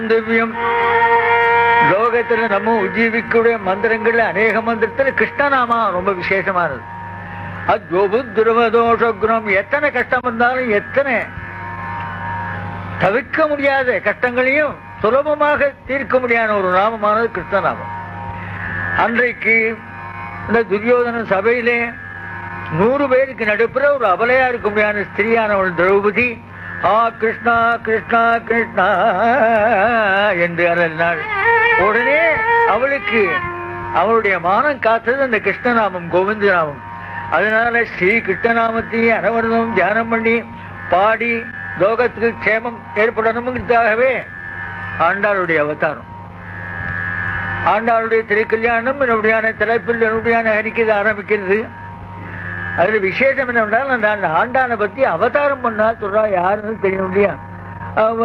திவ்யம் லோகத்துல நம்ம உஜீவிக்கூடிய மந்திரங்கள்ல அநேக மந்திரத்துல கிருஷ்ணநாமா ரொம்ப விசேஷமானது அத்வபு துருவதோஷ குணம் எத்தனை கஷ்டம் வந்தாலும் எத்தனை தவிர்க்க முடியாத கஷ்டங்களையும் சுலபமாக தீர்க்க முடியாத ஒரு நாமமானது கிருஷ்ணநாமம் அன்றைக்கு இந்த துரியோதன சபையிலே நூறு பேருக்கு நடுப்புற ஒரு அபலையா இருக்க முடியாத ஸ்திரியானவள் திரௌபதி ஆ கிருஷ்ணா கிருஷ்ணா கிருஷ்ணா என்று அறந்தாள் உடனே அவளுக்கு அவளுடைய மானம் காத்தது அந்த கிருஷ்ணநாமம் கோவிந்த நாமம் அதனால ஸ்ரீ கிருஷ்ணநாமத்தையும் அனவரதம் தியானம் பண்ணி பாடி லோகத்துக்கு க்ஷேமம் ஏற்படணுங்கிறதுக்காகவே ஆண்டாளுடைய அவதாரம் ஆண்டாளுடைய திருக்கல்யாணம் என்னுடையான தலைப்பில் என்னுடையான ஹரிக்கிறது ஆரம்பிக்கிறது அதுல விசேஷம் என்னவென்றால் அந்த ஆண்டானை பத்தி அவதாரம் பண்ணா சொல்றா யாருன்னு தெரிய முடியாது அவ